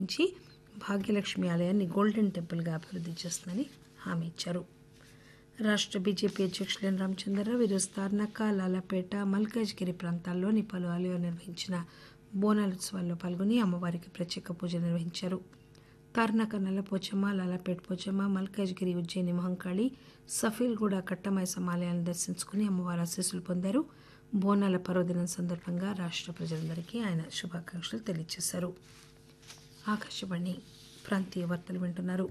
నుంచి భాగ్యలక్ష్మి ఆలయాన్ని గోల్డెన్ టెంపుల్గా అభివృద్ధి చేస్తుందని హామీ ఇచ్చారు రాష్ట్ర బీజేపీ అధ్యక్షులు ఎన్ రామచంద్రరావు ఈరోజు తార్నాక లాలాపేట మల్కాజ్గిరి ప్రాంతాల్లోని పలు ఆలయాలు నిర్వహించిన బోనాల ఉత్సవాల్లో పాల్గొని అమ్మవారికి ప్రత్యేక పూజలు నిర్వహించారు తార్నాక నల్లపోచమ్మ లాలాపేట పోచమ్మ మల్కాజ్గిరి ఉజ్జయిని మహంకాళి సఫీల్గూడ కట్టమైసమ్మ ఆలయాలను దర్శించుకుని అమ్మవారి ఆశీస్సులు పొందారు బోనాల పర్వదినం సందర్భంగా రాష్ట్ర ప్రజలందరికీ ఆయన శుభాకాంక్షలు తెలియజేశారు ఆకాశవాణి ప్రాంతీయ వార్తలు వింటున్నారు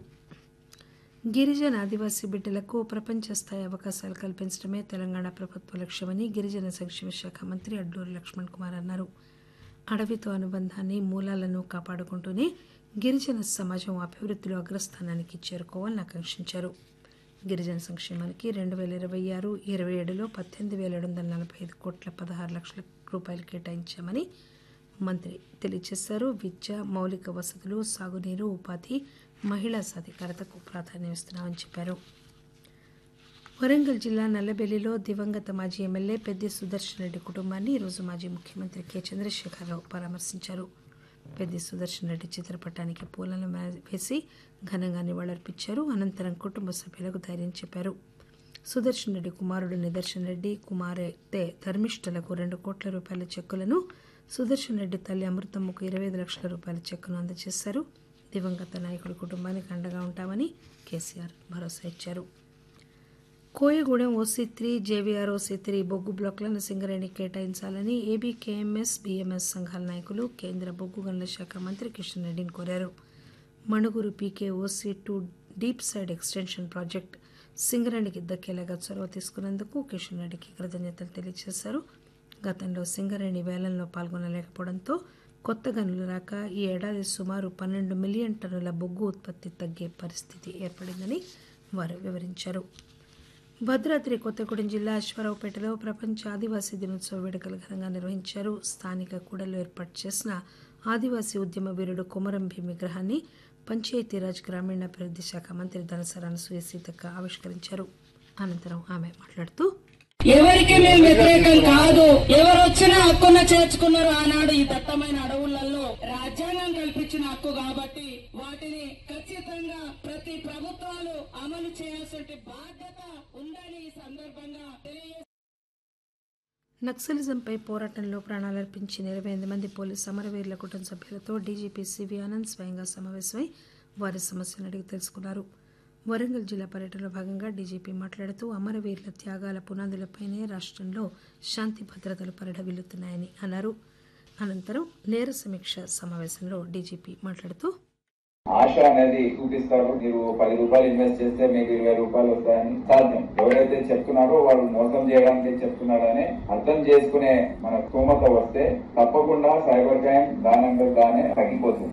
గిరిజన ఆదివాసీ బిడ్డలకు ప్రపంచ స్థాయి అవకాశాలు కల్పించడమే తెలంగాణ ప్రభుత్వ లక్ష్యమని గిరిజన సంక్షేమ శాఖ మంత్రి అడ్లూరి లక్ష్మణ్ కుమార్ అన్నారు అడవితో అనుబంధాన్ని మూలాలను కాపాడుకుంటూనే గిరిజన సమాజం అభివృద్ధిలో అగ్రస్థానానికి చేరుకోవాలని ఆకాంక్షించారు గిరిజన సంక్షేమానికి రెండు వేల ఇరవై ఆరు ఇరవై ఏడులో పద్దెనిమిది వేల ఏడు వందల నలభై ఐదు కోట్ల పదహారు లక్షల రూపాయలు కేటాయించామని మంత్రి తెలియజేశారు విద్య మౌలిక వసతులు సాగునీరు ఉపాధి మహిళా సాధికారతకు ప్రాధాన్యం ఇస్తున్నామని చెప్పారు వరంగల్ జిల్లా నల్లబెల్లిలో దివంగత మాజీ ఎమ్మెల్యే పెద్ది సుదర్శన్ రెడ్డి కుటుంబాన్ని ఈరోజు మాజీ ముఖ్యమంత్రి కె చంద్రశేఖరరావు పరామర్శించారు పెద్ది సుదర్శన్ రెడ్డి చిత్రపటానికి పూలను వేసి ఘనంగా నివాళులర్పించారు అనంతరం కుటుంబ సభ్యులకు ధైర్యం చెప్పారు సుదర్శన్ రెడ్డి కుమారుడు నిదర్శన్ రెడ్డి కుమార్తె ధర్మిష్ఠలకు రెండు కోట్ల రూపాయల చెక్కులను సుదర్శన్ రెడ్డి తల్లి అమృతమ్మకు ఇరవై ఐదు లక్షల రూపాయల చెక్కును అందజేశారు దివంగత నాయకుడి కుటుంబానికి అండగా ఉంటామని కేసీఆర్ భరోసా ఇచ్చారు Koyagudem OC three JVR OC three బొగ్గు బ్లాక్లను సింగరేణి కేటాయించాలని ఏబీకేఎంఎస్ బీఎంఎస్ సంఘాల నాయకులు కేంద్ర బొగ్గు గనుల శాఖ మంత్రి కిషన్ రెడ్డిని కోరారు Manuguru PK OC two deep side extension project సింగరేణికి దక్కేలాగా చొరవ తీసుకున్నందుకు కిషన్ రెడ్డికి కృతజ్ఞతలు తెలియజేశారు గతంలో సింగరేణి వేలంలో పాల్గొనలేకపోవడంతో కొత్త గనులు రాక ఈ ఏడాది సుమారు పన్నెండు మిలియన్ టన్నుల బొగ్గు ఉత్పత్తి తగ్గే పరిస్థితి ఏర్పడిందని వారు వివరించారు భద్రాద్రి కొత్తగూడెం జిల్లా అశ్వారావుపేటలో ప్రపంచ ఆదివాసీ దినోత్సవ వేడుకలు ఘనంగా నిర్వహించారు స్థానిక కూడల్లో ఏర్పాటు చేసిన ఆదివాసీ ఉద్యమ వీరుడు కొమరం భీం విగ్రహాన్ని పంచాయతీరాజ్ గ్రామీణాభివృద్ధి శాఖ మంత్రి ధనసర అనసూయ సీతక్క ఆవిష్కరించారు అనంతరం ఆమె మాట్లాడుతూ ఎవరికి మేము వ్యతిరేకం కాదు ఎవరు వచ్చినా హక్కున చేర్చుకున్నారు ఆనాడు ఈ దట్టమైన అడవులలో రాజ్యాంగం కల్పించిన హక్కు కాబట్టి వాటిని ఖచ్చితంగా ప్రతి ప్రభుత్వాలు అమలు చేయాల్సిన బాధ్యత ఉందని ఈ సందర్భంగా తెలియజేస్తున్నారు నక్సలిజంపై పోరాటంలో ప్రాణాలర్పించిన ఇరవై ఎనిమిది మంది పోలీసు అమరవీరుల కుటుంబ సభ్యులతో డీజీపీ సివి ఆనంద్ స్వయంగా సమావేశమై వారి సమస్యలను అడిగి తెలుసుకున్నారు వరంగల్ జిల్లా పర్యటనలో భాగంగా డీజీపీ మాట్లాడుతూ అమరవీరుల త్యాగాల పునాదులపైనే రాష్ట్రంలో శాంతి భద్రతలు పరిఢవిల్లుతున్నాయని అన్నారు అనంతరం నేర సమీక్ష సమావేశంలో డీజీపీ మాట్లాడుతూ ఆశ అనేది చూపిస్తారు మీరు పది రూపాయలు ఇన్వెస్ట్ చేస్తే మీకు ఇరవై రూపాయలు వస్తాయని సాధ్యం ఎవరైతే చెప్తున్నారో వాళ్ళు మోసం చేయడానికి చెప్తున్నారని అర్థం చేసుకునే మన స్తోమత వస్తే తప్పకుండా సైబర్ క్రైమ్ దానంగా దానే తగ్గిపోతుంది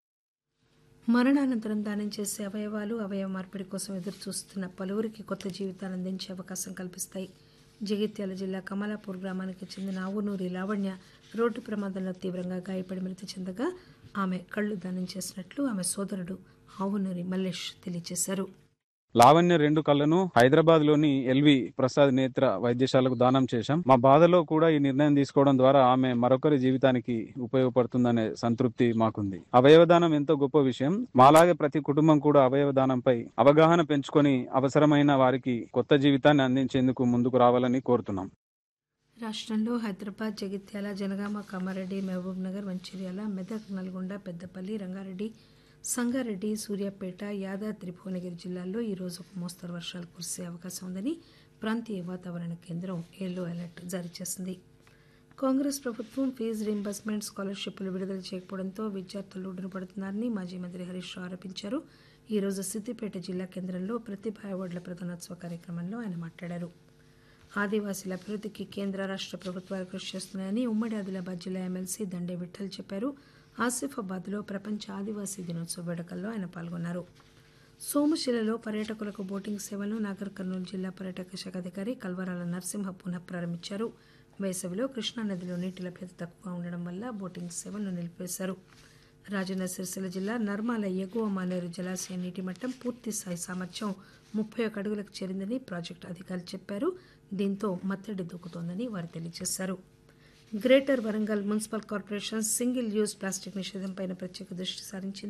మరణానంతరం దానం చేసే అవయవాలు అవయవ మార్పిడి కోసం ఎదురు చూస్తున్న పలువురికి కొత్త జీవితాన్ని అందించే అవకాశం కల్పిస్తాయి జగిత్యాల జిల్లా కమలాపూర్ గ్రామానికి చెందిన ఆవునూరి లావణ్య రోడ్డు ప్రమాదంలో తీవ్రంగా గాయపడి మృతి చెందగా ఆమె కళ్లు దానం చేసినట్లు ఆమె సోదరుడు ఆవునూరి మల్లేష్ తెలియజేశారు లావణ్య రెండు కళ్ళను హైదరాబాద్ లోని ఎల్వి ప్రసాద్ నేత్ర వైద్యశాలకు దానం చేశాం మా బాధలో కూడా ఈ నిర్ణయం తీసుకోవడం ద్వారా ఆమె మరొకరి జీవితానికి ఉపయోగపడుతుందనే సంతృప్తి మాకుంది అవయవదానం ఎంతో గొప్ప విషయం మాలాగే ప్రతి కుటుంబం కూడా అవయవదానంపై అవగాహన పెంచుకొని అవసరమైన వారికి కొత్త జీవితాన్ని అందించేందుకు ముందుకు రావాలని కోరుతున్నాం రాష్ట్రంలో హైదరాబాద్ జగిత్యాల జనగామ కామారెడ్డి మహబూబ్ నగర్ మంచిర్యాల మెదక్ నల్గొండ పెద్దపల్లి రంగారెడ్డి సంగారెడ్డి సూర్యాపేట యాదాద్రి భువనగిరి జిల్లాల్లో ఈ రోజు ఒక మోస్తరు వర్షాలు కురిసే అవకాశం ఉందని ప్రాంతీయ వాతావరణ కేంద్రం ఎల్లో అలర్ట్ జారీ చేసింది కాంగ్రెస్ ప్రభుత్వం ఫీజు రీంబర్స్మెంట్ స్కాలర్షిప్లు విడుదల చేయకపోవడంతో విద్యార్థులు పడుతున్నారని మాజీ మంత్రి హరీష్ రావు ఆరోపించారు ఈ రోజు సిద్దిపేట జిల్లా కేంద్రంలో ప్రతిభా అవార్డుల ప్రధానోత్సవ కార్యక్రమంలో ఆయన మాట్లాడారు ఆదివాసీల అభివృద్ధికి కేంద్ర రాష్ట్ర ప్రభుత్వాలు కృషి చేస్తున్నాయని ఉమ్మడి ఆదిలాబాద్ జిల్లా ఎమ్మెల్సీ దండే విఠల్ చెప్పారు ఆసిఫాబాద్లో ప్రపంచ ఆదివాసీ దినోత్సవ వేడుకల్లో ఆయన పాల్గొన్నారు సోమశిలలో పర్యాటకులకు బోటింగ్ సేవలను నాగర్ కర్నూలు జిల్లా పర్యాటక శాఖ అధికారి కల్వరాల నరసింహ పునః ప్రారంభించారు వేసవిలో కృష్ణానదిలో నీటి లభ్యత తక్కువగా ఉండడం వల్ల బోటింగ్ సేవలను నిలిపివేశారు రాజన్న సిరిసిల్ల జిల్లా నర్మాల ఎగువ మానేరు జలాశయ నీటి మట్టం పూర్తి స్థాయి సామర్థ్యం ముప్పై ఒక అడుగులకు చేరిందని ప్రాజెక్టు అధికారులు చెప్పారు దీంతో మత్తడి దూకుతోందని వారు తెలియజేశారు greater Warangal municipal corporation single use plastic నిషేధంపై ప్రత్యేక దృష్టి సారించింది